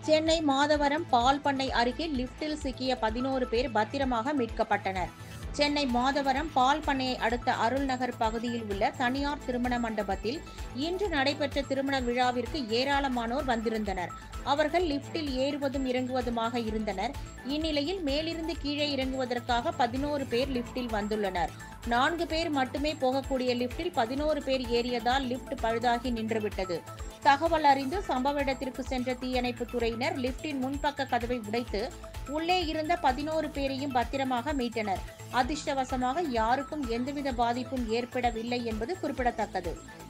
சென்னை மாதவரம் பால் பண்ணை அருகே லிப்டில் சிக்கிய பதினோரு பேர் பத்திரமாக மீட்கப்பட்டனர் சென்னை மாதவரம் பால் பண்ணையை அடுத்த அருள்நகர் பகுதியில் உள்ள தனியார் திருமண மண்டபத்தில் இன்று நடைபெற்ற திருமண விழாவிற்கு ஏராளமானோர் வந்திருந்தனர் அவர்கள் லிப்டில் ஏறுவதும் இறங்குவதுமாக இருந்தனர் இந்நிலையில் மேலிருந்து கீழே இறங்குவதற்காக பதினோரு பேர் லிப்டில் வந்துள்ளனர் நான்கு பேர் மட்டுமே போகக்கூடிய லிப்டில் பதினோரு பேர் ஏறியதால் லிப்ட் பழுதாகி நின்றுவிட்டது தகவல் அறிந்து சம்பவ இடத்திற்கு சென்ற தீயணைப்புத் துறையினர் லிப்டின் முன்பக்க கதவை உடைத்து உள்ளே இருந்த பதினோரு பேரையும் பத்திரமாக மீட்டனர் அதிர்ஷ்டவசமாக யாருக்கும் எந்தவித பாதிப்பும் ஏற்படவில்லை என்பது குறிப்பிடத்தக்கது